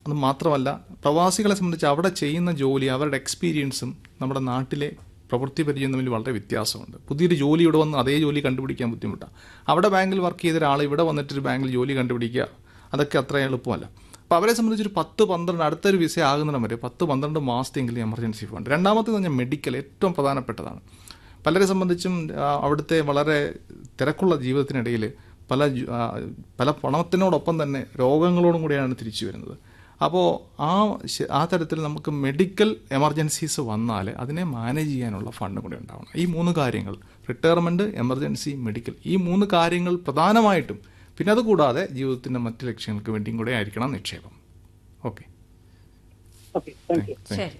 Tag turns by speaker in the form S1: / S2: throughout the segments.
S1: അത് മാത്രമല്ല പ്രവാസികളെ സംബന്ധിച്ച് അവിടെ ചെയ്യുന്ന ജോലി അവരുടെ എക്സ്പീരിയൻസും നമ്മുടെ നാട്ടിലെ പ്രവൃത്തി പരിചയം തമ്മിൽ വളരെ വ്യത്യാസമുണ്ട് പുതിയൊരു ജോലി ഇവിടെ വന്ന് അതേ ജോലി കണ്ടുപിടിക്കാൻ ബുദ്ധിമുട്ടാണ് അവിടെ ബാങ്കിൽ വർക്ക് ചെയ്ത ഒരാൾ ഇവിടെ വന്നിട്ടൊരു ബാങ്കിൽ ജോലി കണ്ടുപിടിക്കുക അതൊക്കെ അത്ര എളുപ്പമല്ല അപ്പോൾ അവരെ സംബന്ധിച്ചൊരു പത്ത് പന്ത്രണ്ട് അടുത്തൊരു വിസ ആകുന്നിടം വരെ പത്ത് പന്ത്രണ്ട് മാസത്തെങ്കിലും എമർജൻസി ഫണ്ട് രണ്ടാമത്തെ പറഞ്ഞാൽ മെഡിക്കൽ ഏറ്റവും പ്രധാനപ്പെട്ടതാണ് പലരെ സംബന്ധിച്ചും ആ, അവിടുത്തെ വളരെ തിരക്കുള്ള ജീവിതത്തിനിടയിൽ പല ജു- ആ, പല പണത്തിനോടൊപ്പം തന്നെ രോഗങ്ങളോടും കൂടിയാണ് തിരിച്ചു വരുന്നത് അപ്പോൾ ആ ശ- ആ തരത്തിൽ നമുക്ക് മെഡിക്കൽ എമർജൻസീസ് വന്നാൽ അതിനെ മാനേജ് ചെയ്യാനുള്ള ഫണ്ട് കൂടി ഉണ്ടാവണം ഈ മൂന്ന് കാര്യങ്ങൾ റിട്ടയർമെൻറ്റ് എമർജൻസി മെഡിക്കൽ ഈ മൂന്ന് കാര്യങ്ങൾ പ്രധാനമായിട്ടും പിന്നെ അതുകൂടാതെ ജീവിതത്തിൻ്റെ മറ്റ് ലക്ഷ്യങ്ങൾക്ക് വേണ്ടിയും കൂടെ ആയിരിക്കണം നിക്ഷേപം ഓക്കെ
S2: ഓക്കെ താങ്ക് യു
S3: ശരി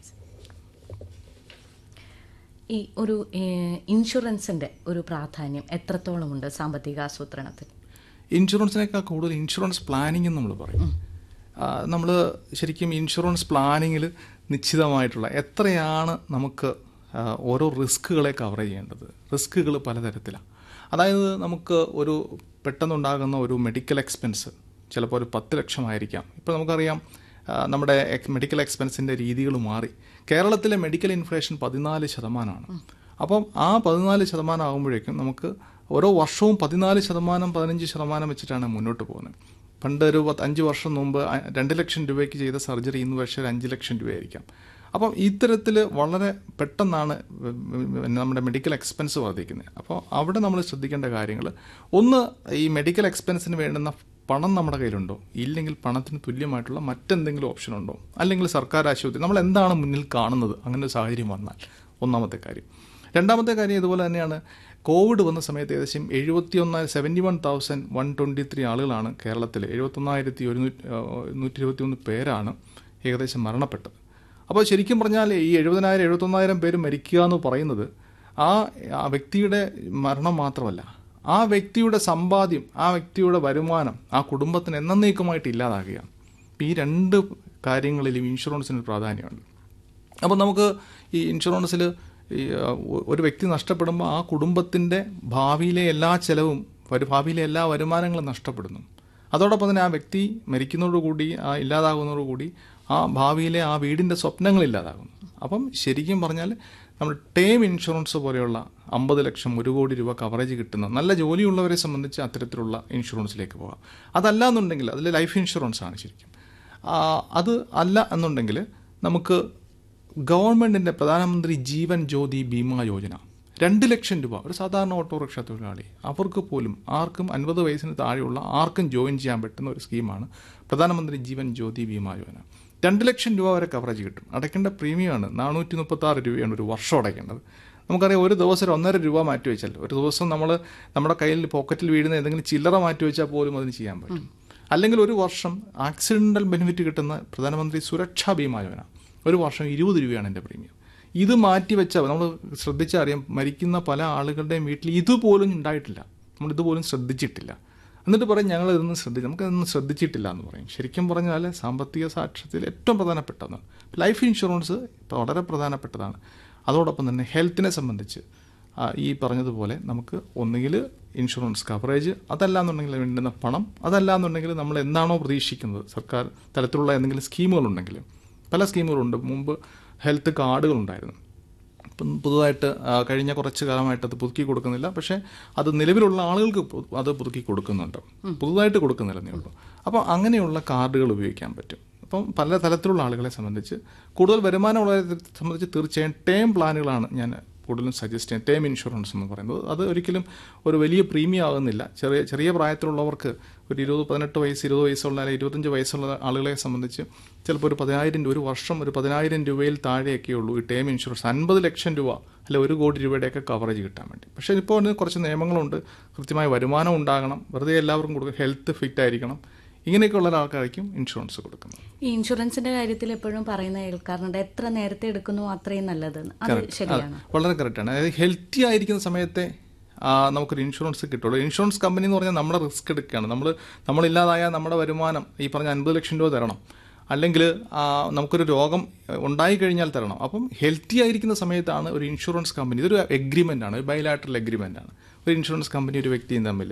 S3: ഈ ഒരു ഏഹ്, ഇൻഷുറൻസിന്റെ ഒരു പ്രാധാന്യം എത്രത്തോളമുണ്ട് സാമ്പത്തിക ആസൂത്രണത്തിൽ
S1: ഇൻഷുറൻസിനേക്കാൾ കൂടുതൽ ഇൻഷുറൻസ് പ്ലാനിംഗ് എന്ന് നമ്മൾ പറയും നമ്മൾ ശരിക്കും ഇൻഷുറൻസ് പ്ലാനിങ്ങിൽ നിശ്ചിതമായിട്ടുള്ള എത്രയാണ് നമുക്ക് ആ, ഓരോ റിസ്കുകളെ കവർ ചെയ്യേണ്ടത് റിസ്കുകൾ പലതരത്തിലാണ് അതായത് നമുക്ക് ഒരു പെട്ടെന്നുണ്ടാകുന്ന ഒരു മെഡിക്കൽ എക്സ്പെൻസ് ചിലപ്പോൾ ഒരു പത്ത് ലക്ഷമായിരിക്കാം ഇപ്പോൾ നമുക്കറിയാം ആ, നമ്മുടെ എക്സ് മെഡിക്കൽ എക്സ്പെൻസിൻ്റെ രീതികൾ മാറി കേരളത്തിലെ മെഡിക്കൽ ഇൻഫ്ലേഷൻ പതിനാല് ശതമാനമാണ് അപ്പം ആ പതിനാല് ശതമാനം ആകുമ്പോഴേക്കും നമുക്ക് ഓരോ വർഷവും പതിനാല് ശതമാനം പതിനഞ്ച് ശതമാനം വെച്ചിട്ടാണ് മുന്നോട്ട് പോകുന്നത് പണ്ട് ഒരു പത്ത് അഞ്ച് വർഷം മുമ്പ് അ- രണ്ട് ലക്ഷം രൂപയ്ക്ക് ചെയ്ത സർജറി ഇന്ന് പക്ഷേ ഒരു അഞ്ച് ലക്ഷം രൂപയായിരിക്കാം അപ്പം ഇത്തരത്തിൽ വളരെ പെട്ടെന്നാണ് വ- വ- നമ്മുടെ മെഡിക്കൽ എക്സ്പെൻസ് വർദ്ധിക്കുന്നത് അപ്പോൾ അവിടെ നമ്മൾ ശ്രദ്ധിക്കേണ്ട കാര്യങ്ങൾ ഒന്ന് ഈ മെഡിക്കൽ എക്സ്പെൻസിന് വേണ്ടുന്ന പണം നമ്മുടെ കയ്യിലുണ്ടോ ഇല്ലെങ്കിൽ പണത്തിന് തുല്യമായിട്ടുള്ള മറ്റെന്തെങ്കിലും ഓപ്ഷൻ ഉണ്ടോ അല്ലെങ്കിൽ സർക്കാർ ആശുപത്രി നമ്മൾ എന്താണ് മുന്നിൽ കാണുന്നത് അങ്ങനെ ഒരു സാഹചര്യം വന്നാൽ ഒന്നാമത്തെ കാര്യം രണ്ടാമത്തെ കാര്യം ഇതുപോലെ തന്നെയാണ് കോവിഡ് വന്ന സമയത്ത് ഏകദേശം എഴുപത്തി ഒന്നായിരം seventy one thousand one twenty three ആളുകളാണ് കേരളത്തിൽ എഴുപത്തൊന്നായിരത്തി ഒരുന്നൂറ്റി നൂറ്റി ഇരുപത്തി ഒന്ന് പേരാണ് ഏകദേശം മരണപ്പെട്ടത് അപ്പോൾ ശരിക്കും പറഞ്ഞാൽ ഈ എഴുപതിനായിരം എഴുപത്തൊന്നായിരം പേര് മരിക്കുക എന്ന് പറയുന്നത് ആ ആ വ്യക്തിയുടെ മരണം മാത്രമല്ല ആ വ്യക്തിയുടെ സമ്പാദ്യം ആ വ്യക്തിയുടെ വരുമാനം ആ കുടുംബത്തിന് എന്നേക്കുമായിട്ട് ഇല്ലാതാകുകയാണ് അപ്പോൾ ഈ രണ്ട് കാര്യങ്ങളിലും ഇൻഷുറൻസിന് പ്രാധാന്യമുണ്ട് അപ്പോൾ നമുക്ക് ഈ ഇൻഷുറൻസിൽ ഈ ആ, ഒ- ഒരു വ്യക്തി നഷ്ടപ്പെടുമ്പോൾ ആ കുടുംബത്തിൻ്റെ ഭാവിയിലെ എല്ലാ ചെലവും വരു ഭാവിയിലെ എല്ലാ വരുമാനങ്ങളും നഷ്ടപ്പെടുന്നു അതോടൊപ്പം തന്നെ ആ വ്യക്തി മരിക്കുന്നതോടുകൂടി ആ ഇല്ലാതാകുന്നതോടുകൂടി ആ ഭാവിയിലെ ആ വീടിൻ്റെ സ്വപ്നങ്ങൾ ഇല്ലാതാകുന്നു അപ്പം ശരിക്കും പറഞ്ഞാൽ നമ്മൾ ടേം ഇൻഷുറൻസ് പോലെയുള്ള അമ്പത് ലക്ഷം ഒരു കോടി രൂപ കവറേജ് കിട്ടുന്ന നല്ല ജോലിയുള്ളവരെ സംബന്ധിച്ച് അത്തരത്തിലുള്ള ഇൻഷുറൻസിലേക്ക് പോകാം അതല്ല എന്നുണ്ടെങ്കിൽ അതിൽ ലൈഫ് ഇൻഷുറൻസ് ആണ് ശരിക്കും ആ, അത് അല്ല എന്നുണ്ടെങ്കിൽ നമുക്ക് ഗവൺമെൻറ്റിൻ്റെ പ്രധാനമന്ത്രി ജീവൻ ജ്യോതി ബീമാ യോജന രണ്ട് ലക്ഷം രൂപ ഒരു സാധാരണ ഓട്ടോറിക്ഷ തൊഴിലാളി അവർക്ക് പോലും ആർക്കും അൻപത് വയസ്സിന് താഴെയുള്ള ആർക്കും ജോയിൻ ചെയ്യാൻ പറ്റുന്ന ഒരു സ്കീമാണ് പ്രധാനമന്ത്രി ജീവൻ ജ്യോതി ബീമാ യോജന രണ്ട് ലക്ഷം രൂപ വരെ കവറേജ് കിട്ടും അടയ്ക്കേണ്ട പ്രീമിയമാണ് നാനൂറ്റി മുപ്പത്തി ആറ് രൂപയാണ് ഒരു വർഷം അടയ്ക്കേണ്ടത് നമുക്കറിയാം ഒരു ദിവസം ഒരു ഒന്നര രൂപ മാറ്റി വെച്ചാൽ ഒരു ദിവസം നമ്മൾ നമ്മുടെ കയ്യിൽ പോക്കറ്റിൽ വീഴുന്ന ഏതെങ്കിലും ചില്ലറ മാറ്റി വെച്ചാൽ പോലും അതിന് ചെയ്യാൻ പറ്റും അല്ലെങ്കിൽ ഒരു വർഷം ആക്സിഡൻ്റൽ ബെനിഫിറ്റ് കിട്ടുന്ന പ്രധാനമന്ത്രി സുരക്ഷാ ബീമാ യോജന ഒരു വർഷം ഇരുപത് രൂപയാണ് എൻ്റെ പ്രീമിയം ഇത് മാറ്റി വെച്ചാൽ നമ്മൾ ശ്രദ്ധിച്ചറിയാം മരിക്കുന്ന പല ആളുകളുടെയും വീട്ടിൽ ഇതുപോലും ഉണ്ടായിട്ടില്ല നമ്മൾ ഇതുപോലും ശ്രദ്ധിച്ചിട്ടില്ല എന്നിട്ട് പറയും ഞങ്ങൾ ഇതൊന്നും ശ്രദ്ധിച്ചു നമുക്ക് ഇതൊന്നും ശ്രദ്ധിച്ചിട്ടില്ല എന്ന് പറയും ശരിക്കും പറഞ്ഞാൽ സാമ്പത്തിക സാക്ഷ്യത്തിൽ ഏറ്റവും പ്രധാനപ്പെട്ടതാണ് ലൈഫ് ഇൻഷുറൻസ് വളരെ പ്രധാനപ്പെട്ടതാണ് അതോടൊപ്പം തന്നെ ഹെൽത്തിനെ സംബന്ധിച്ച് ആ, ഈ പറഞ്ഞതുപോലെ നമുക്ക് ഒന്നുകിൽ ഇൻഷുറൻസ് കവറേജ് അതല്ല എന്നുണ്ടെങ്കിൽ വേണ്ടുന്ന പണം അതല്ല എന്നുണ്ടെങ്കിൽ നമ്മൾ എന്താണോ പ്രതീക്ഷിക്കുന്നത് സർക്കാർ തലത്തിലുള്ള എന്തെങ്കിലും സ്കീമുകളുണ്ടെങ്കിൽ പല സ്കീമുകളുണ്ട് മുമ്പ് ഹെൽത്ത് കാർഡുകളുണ്ടായിരുന്നു ഇപ്പം പുതുതായിട്ട് ആ, കഴിഞ്ഞ കുറച്ച് കാലമായിട്ട് അത് പുതുക്കി കൊടുക്കുന്നില്ല പക്ഷേ അത് നിലവിലുള്ള ആളുകൾക്ക് പു- അത് പുതുക്കി കൊടുക്കുന്നുണ്ട് പുതുതായിട്ട് കൊടുക്കുന്നില്ലെന്നേ ഉള്ളൂ അപ്പോൾ അങ്ങനെയുള്ള കാർഡുകൾ ഉപയോഗിക്കാൻ പറ്റും അപ്പം പല തലത്തിലുള്ള ആളുകളെ സംബന്ധിച്ച് കൂടുതൽ വരുമാനമുള്ളവരെ സംബന്ധിച്ച് തീർച്ചയായും ടേം പ്ലാനുകളാണ് ഞാൻ കൂടുതലും സജസ്റ്റ് ചെയ്യുന്നത് ടേം ഇൻഷുറൻസ് എന്ന് പറയുന്നത് അത് ഒരിക്കലും ഒരു വലിയ പ്രീമിയം ആകുന്നില്ല ചെറിയ ചെറിയ പ്രായത്തിലുള്ളവർക്ക് ഒരു ഇരുപത് പതിനെട്ട് വയസ്സ് ഇരുപത് വയസ്സുള്ള അല്ലെങ്കിൽ ഇരുപത്തഞ്ച് വയസ്സുള്ള ആളുകളെ സംബന്ധിച്ച് ചിലപ്പോൾ ഒരു പതിനായിരം രൂപ ഒരു വർഷം ഒരു പതിനായിരം രൂപയിൽ താഴെയൊക്കെ ഉള്ളൂ ഈ ടേം ഇൻഷുറൻസ് അൻപത് ലക്ഷം രൂപ അല്ലെ ഒരു കോടി രൂപയുടെയൊക്കെ കവറേജ് കിട്ടാൻ വേണ്ടി പക്ഷേ ഇപ്പോൾ അതിന് കുറച്ച് നിയമങ്ങളുണ്ട് കൃത്യമായ വരുമാനം ഉണ്ടാകണം വെറുതെ എല്ലാവർക്കും കൊടുക്കുക ഹെൽത്ത് ഫിറ്റ് ആയിരിക്കണം ഇങ്ങനെയൊക്കെയുള്ള ആൾക്കാർക്കും ഇൻഷുറൻസ് കൊടുക്കുന്നത്
S3: ഈ ഇൻഷുറൻസിന്റെ കാര്യത്തിൽ എപ്പോഴും പറയുന്ന കേൾക്കാറുണ്ട് എത്ര നേരത്തെ എടുക്കുന്നു അത്രയും നല്ലതെന്ന് അത് ശരിയാണ്
S1: വളരെ കറക്റ്റാണ് അതായത് ഹെൽത്തി ആയിരിക്കുന്ന സമയത്തെ ആ, നമുക്കൊരു ഇൻഷുറൻസ് കിട്ടുള്ളൂ ഇൻഷുറൻസ് കമ്പനി എന്ന് പറഞ്ഞാൽ നമ്മുടെ റിസ്ക് എടുക്കുകയാണ് നമ്മൾ നമ്മളില്ലാതായാൽ നമ്മുടെ വരുമാനം ഈ പറഞ്ഞ അൻപത് ലക്ഷം രൂപ തരണം അല്ലെങ്കിൽ ആ, നമുക്കൊരു രോഗം ഉണ്ടായി കഴിഞ്ഞാൽ തരണം അപ്പം ഹെൽത്തി ആയിരിക്കുന്ന സമയത്താണ് ഒരു ഇൻഷുറൻസ് കമ്പനി ഇതൊരു എഗ്രിമെൻ്റ് ആണ് ഒരു ബൈലാറ്ററൽ എഗ്രിമെൻ്റ് ആണ് ഒരു ഇൻഷുറൻസ് കമ്പനി ഒരു വ്യക്തിയും തമ്മിൽ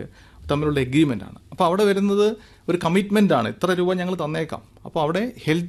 S1: തമ്മിലുള്ള എഗ്രിമെൻ്റ് ആണ് അപ്പോൾ അവിടെ വരുന്നത് ഒരു കമ്മിറ്റ്മെൻ്റ് ആണ് ഇത്ര രൂപ ഞങ്ങൾ തന്നേക്കാം അപ്പോൾ അവിടെ ഹെൽത്ത്